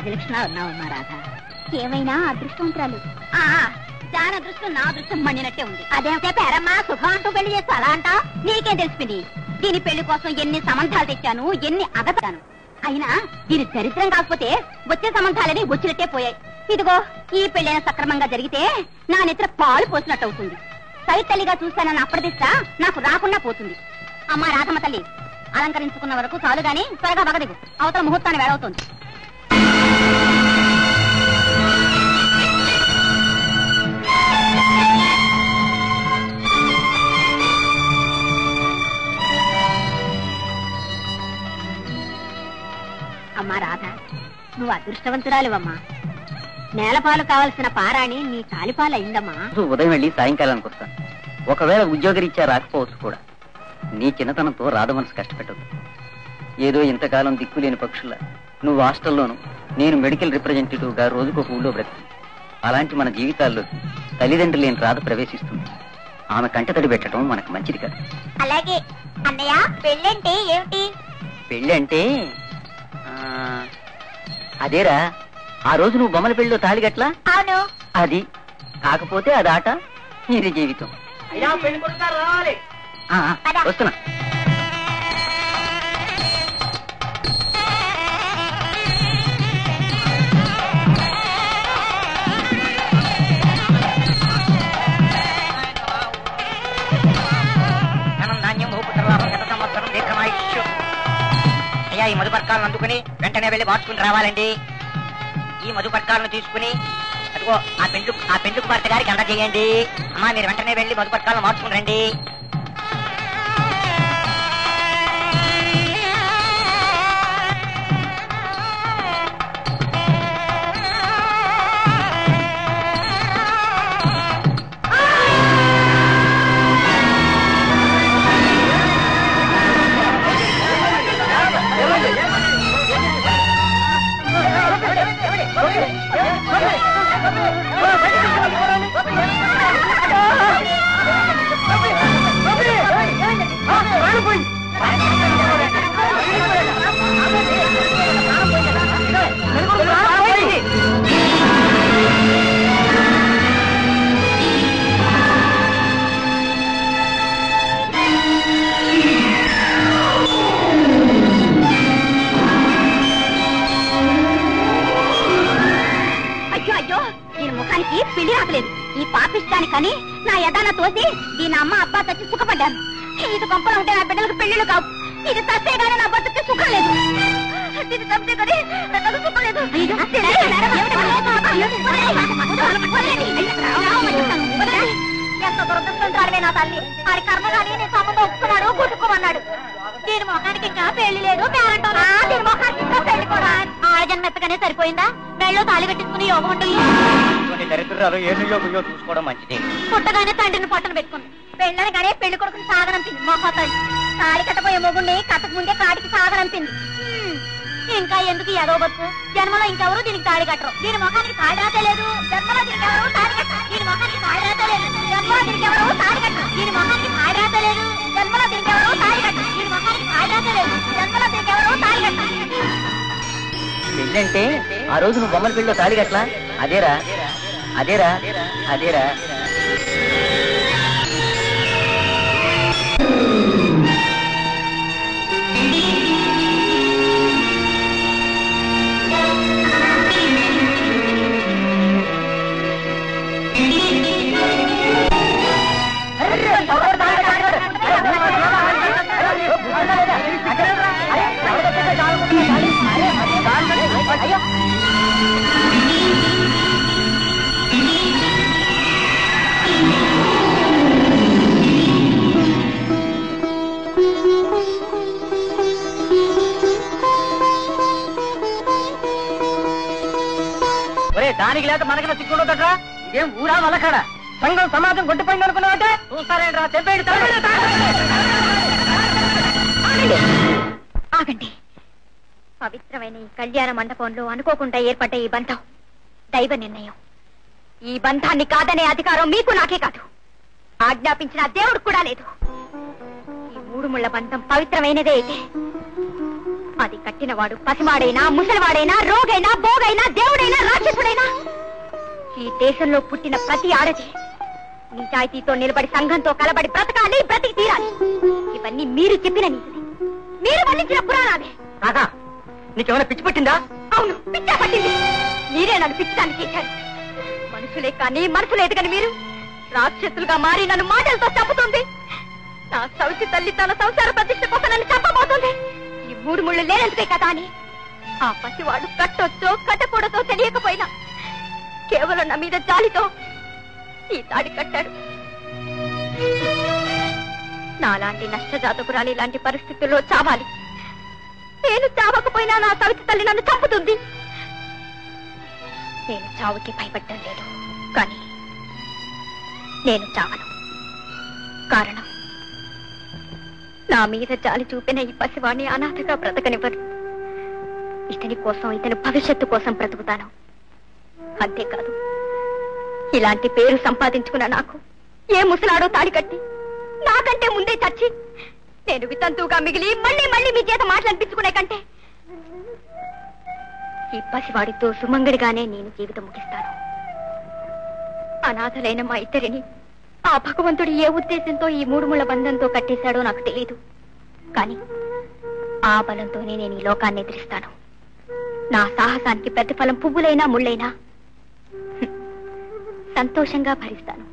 రాజలక్ష్మి ఉన్నావమ్మా రాధ ఏమైనా అదృష్టవంతురాలు ఆ, దాని అదృష్టం నా అదృష్టం మండినట్టే ఉంది అదేమిటే పేరమ్మా సుఖం అంటూ పెళ్లి చేస్తా అలా అంటా నీకేం తెలిసింది దీని పెళ్లి కోసం ఎన్ని సంబంధాలు తెచ్చాను ఎన్ని అగతాను అయినా దీని దరిద్రం కాకపోతే వచ్చే సంబంధాలని వచ్చినట్టే పోయాయి ఇదిగో ఈ పెళ్ళైన సక్రమంగా జరిగితే నా నెత్ర పాలు పోసినట్టు అవుతుంది సైట్ తల్లిగా చూస్తానన్న అప్రదిష్ట నాకు రాకుండా పోతుంది అమ్మా రాధమ్మ తల్లి అలంకరించుకున్న వరకు చాలు గాని త్వరగా బగదిగు అవతల ముహూర్తాన్ని వేడవుతుంది అమ్మా రాధ నువ్వు అదృష్టవంతురాలివమ్మా నేలపాలు కావలసిన పారాణి నీ తాలిపాలు అయిందమ్మా రోజు ఉదయం వెళ్ళి సాయంకాలానికి వస్తాను ఒకవేళ ఉద్యోగరీత్యా రాకపోవచ్చు కూడా నీ చిన్నతనంతో రాధ మనసు కష్టపెట్టదు ఏదో ఇంతకాలం దిక్కులేని పక్షుల నువ్వు హాస్టల్లోను నేను మెడికల్ రిప్రజెంటేటివ్ గా రోజుకు ఒక ఊళ్ళో బ్రతికి అలాంటి మన జీవితాల్లో తల్లిదండ్రులు లేని రాధ ప్రవేశిస్తుంది ఆమె కంటతడి పెట్టడం మనకు మంచిది కాదు అలాగే అన్నయ్య పెళ్ళంటే ఏమిటి పెళ్ళి అంటే ఆ, అదేరా ఆ రోజు నువ్వు బొమ్మల పెళ్ళిలో తాళిగట్లా అవును అది కాకపోతే అది ఆట ఇది జీవితం ఆ, ఆ, వస్తున్నా ధనం ధాన్యం భూపుత్రలాభం గత సంవత్సరం దీర్ఘమాయుష్యు అయ్యా ఈ మధుపర్కాలను అందుకుని వెంటనే వెళ్ళి మార్చుకుని రావాలండి ఈ మధుపర్కాలను తీసుకుని అదిగో ఆ పెండ్లు ఆ పెండ్లు కుమార్తె గారికి అందజేయండి అమ్మా మీరు వెంటనే వెళ్ళి మధుపర్కాలను మార్చుకుని రండి అయ్యో అయ్యో దీని ముఖానికి పెళ్లి రాకలేదు ఈ పాపిష్టానికని నా యదాన తోసి దీని అమ్మ అబ్బా చచ్చి సుఖపడ్డాను ఇది కొంపలో ఉంటే నా బిడ్డలకు పెళ్లిళ్ళు కావు ఇది తప్పే గానీ నా బతుకి సుఖం లేదు ఇది తప్పే కానీ నాకు సుఖం లేదు ఎంత దురదృష్టంతో నా తల్లి వారి కర్మ కానీ నీ సంబంధం ఒప్పుకున్నాడు కొట్టుకోమన్నాడు దీని మొఖానికి ఇంకా పెళ్లి లేదు పేరంటో దీని మొఖానికి ఇంకా పెళ్లి కూడా ఆడజన్మ ఎత్తగానే సరిపోయిందా మెళ్ళో తాళి కట్టించుకుని యోగం ఉంటుంది ఇటువంటి దరిద్రాలు ఏ నుయ్యో చూసుకోవడం మంచిది పుట్టగానే తండ్రిని పొట్టన పెట్టుకుంది పెళ్ళనగానే పెళ్లి కొడుకుని సాగనంపింది మొహతల్లి తాళి కట్టబోయే మొగుండి కట్టక ముందే కాటికి సాగనంపింది హ్మ్. ఇంకా ఎందుకు ఈ ఎదవ బతుకు జన్మలో ఇంకెవరు దీనికి తాళి కట్టరు దీని మొఖానికి తాళి రాతే లేదు జన్మలో దీనికి ఎవరు తాళి కట్టరు దీని మొఖానికి తాళి రాతే లేదు జన్మలో దీనికి ఎవరు తాళి కట్టరు దీని మొఖానికి తాళి రాతే లేదు జన్మలో దీనికి ఎవరు తాళి కట్టరు దీని మొఖానికి తాళి రాతే లేదు జన్మలో దీనికి ఎవరు తాళి కట్టరు పెళ్ళంటే ఆ రోజు నువ్వు బొమ్మల పెళ్ళిలో తాళిగట్లా అదేరా అదేరా అదేరా ఒరే దానికి లేక మనకన్నా సిగ్గుండదట్రా ఇదేం ఊరా వలకడ సంఘం సమాజం గొడ్డిపోయింది అనుకున్నావంటే చూస్తారేంట్రా తెంపేడు ఆగండి పవిత్రమైన ఈ కళ్యాణ మండపంలో అనుకోకుండా ఏర్పడ్డ ఈ బంధం దైవ నిర్ణయం ఈ బంధాన్ని కాదనే అధికారం మీకు నాకే కాదు ఆజ్ఞాపించిన దేవుడు కూడా లేదు ఈ మూడు ముళ్ళ బంధం పవిత్రమైనదే అయితే అది కట్టినవాడు పసివాడైనా ముసలివాడైనా రోగైనా బోగైనా దేవుడైనా రాక్షసుడైనా ఈ దేశంలో పుట్టిన ప్రతి ఆడది నిజాయితీతో నిలబడి సంఘంతో కలబడి బ్రతకాలి బ్రతికి తీరాలి ఇవన్నీ మీరు చెప్పిన నీతిది మీరు వల్లించిన పురాణాలే రాధా నీకేమైనా పిచ్చి పట్టిందా అవును పిచ్చ పట్టింది మీరే నన్ను పిచ్చాన్ని చేశారు మనుషులే కానీ మనసు లేదు కానీ మీరు రాక్షసులుగా మారి నన్ను మాటలతో చంపుతుంది నా సవితి తల్లి తన సంసార ప్రతిష్ట కోసం నన్ను చంపబోతుంది ఈ మూడు ముళ్ళు లేనందుకే కదా అని ఆ పసివాడు కట్టొచ్చో కట్టకూడదో తెలియకపోయినా కేవలం నా మీద జాలితో ఈ తాడి కట్టాడు నాలాంటి నష్టజాతకురాలి ఇలాంటి పరిస్థితుల్లో చావాలి నేను చావకపోయినా నా సవితి తల్లి నన్ను చంపుతుంది నేను చావుకి భయపడటం లేదు కానీ నేను చావను కారణం నా మీద జాలి చూపిన ఈ పసివాణ్ణి అనాథగా బ్రతకనివ్వను ఇతని కోసం ఇతని భవిష్యత్తు కోసం బ్రతుకుతాను అంతేకాదు ఇలాంటి పేరు సంపాదించుకున్న నాకు ఏ ముసలాడో తాడి కట్టి నాకంటే ముందే చచ్చి నేను వితంతువుగా మిగిలి మళ్ళీ మళ్ళీ మీ చేత మాట్లాడిపించుకునే కంటే ఈ పసివాడితో సుమంగడిగానే నేను జీవితం ముగిస్తాను అనాథలైన మా ఇద్దరిని ఆ భగవంతుడు ఏ ఉద్దేశంతో ఈ మూడు ముళ్ళ బంధంతో కట్టేశాడో నాకు తెలియదు కానీ ఆ బలంతోనే నేను ఈ లోకాన్ని ఎదిరిస్తాను నా సాహసానికి ప్రతిఫలం పువ్వులైనా ముళ్ళైనా హ్మ్, సంతోషంగా భరిస్తాను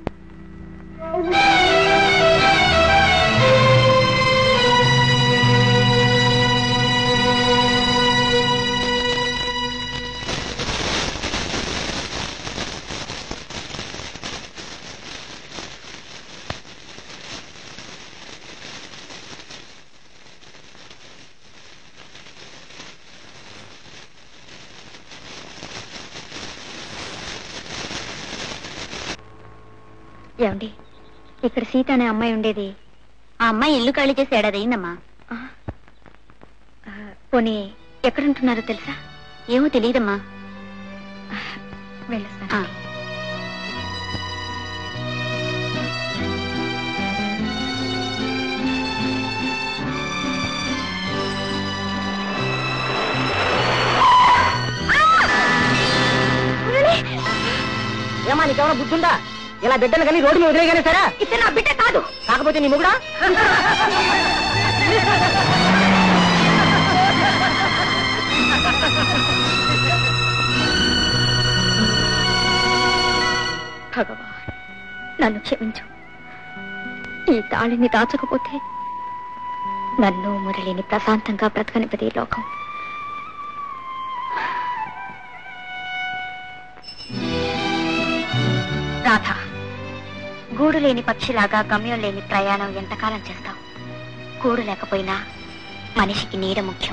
ఏమండి ఇక్కడ సీత అనే అమ్మాయి ఉండేది ఆ అమ్మాయి ఇల్లు ఖాళీ చేసి ఏడాది అయిందమ్మా ఆ, ఆ, పోనీ ఎక్కడుంటున్నారో తెలుసా ఏమో తెలియదమ్మా వెళ్ళొస్తాను ఏమా నీకేమైనా బుద్ధి ఉందా ఇలా బిడ్డలు కానీ రోడ్డు మీద వదిలేగానే సరే ఇతను నా బిడ్డ కాదు కాకపోతే నీ ముగుడా భగవాన్ నన్ను క్షమించు ఈ తాళిని దాచకపోతే నన్ను మురళిని ప్రశాంతంగా బ్రతకనిపది ఈ లోకం రాధ గూడు లేని పక్షిలాగా గమ్యం లేని ప్రయాణం ఎంతకాలం చేస్తావు గూడు లేకపోయినా మనిషికి నీడ ముఖ్యం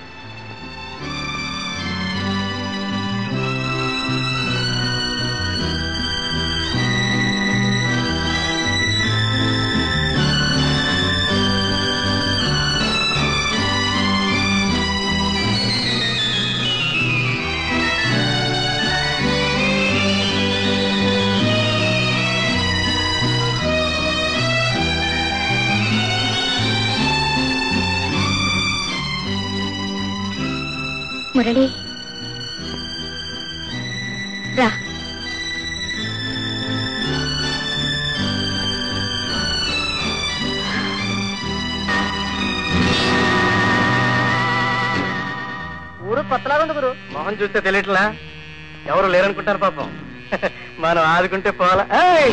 మురళి రా ఊరు కొత్తలాగా ఉంది గురు మొహం చూస్తే తెలియట్లా ఎవరు లేరనుకుంటారు పాపం మనం ఆదుకుంటే పోవాలా ఏయ్!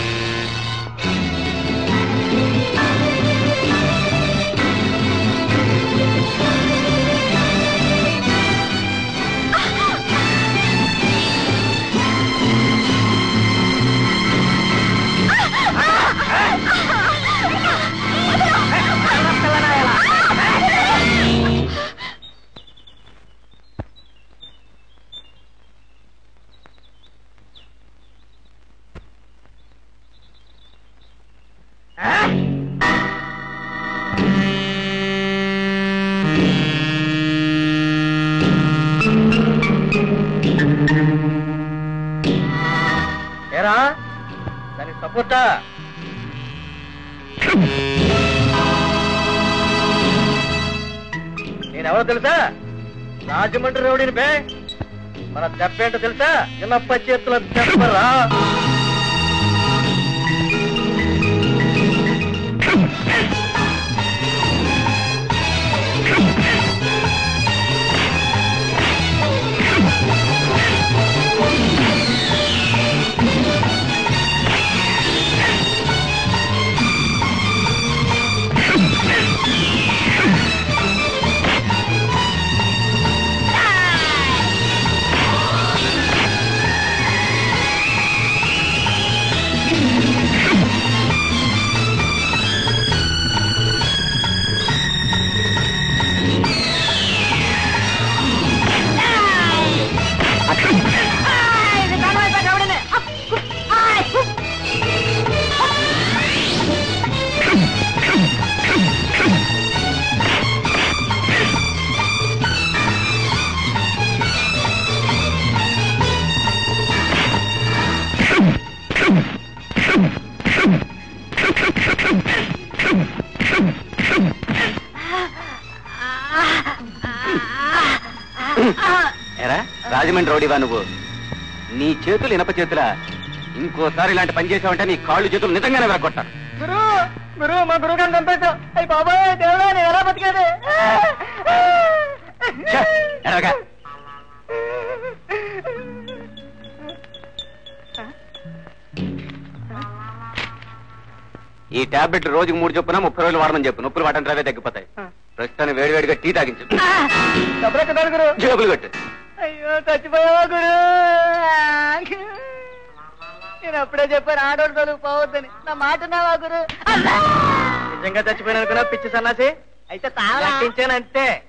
ఏరా దానికి సపోర్టా నేనెవరో తెలుసా రాజమండ్రి రౌడీని బే మన దెబ్బ ఏంటో తెలుసా చిన్నప్ప చేతుల దెబ్బరా ఎరా రాజమండ్రి రౌడీవా నువ్వు నీ చేతులు ఇనప చేతులా ఇంకోసారి ఇలాంటి పని చేసావంటే నీ కాళ్ళు చేతులు నిజంగానే వెరగొట్టారు గురు గురు మా గురువు గారిని చంపేశావు అయ్యి బాబాయ్ దేవుడా నేను ఎలా బతికేది ఛే, ఎరగా ఈ టాబ్లెట్ రోజుకు మూడు చొప్పున ముప్పై రోజులు వాడమని చెప్పు నొప్పులు వాడడం రవే తగ్గిపోతాయి ప్రస్తుతాన్ని వేడివేడిగా టీ తాగించు డబ్బులు గురు జేబులు కట్టు అయ్యో చచ్చిపోయావా గురు నేను అప్పుడే చెప్పాను ఆడోడు తొలుగు పోవద్దని నా మాట నావా గురు నిజంగా చచ్చిపోయిన అనుకున్నా పిచ్చి సన్నాసి అయితే తాళించానంతే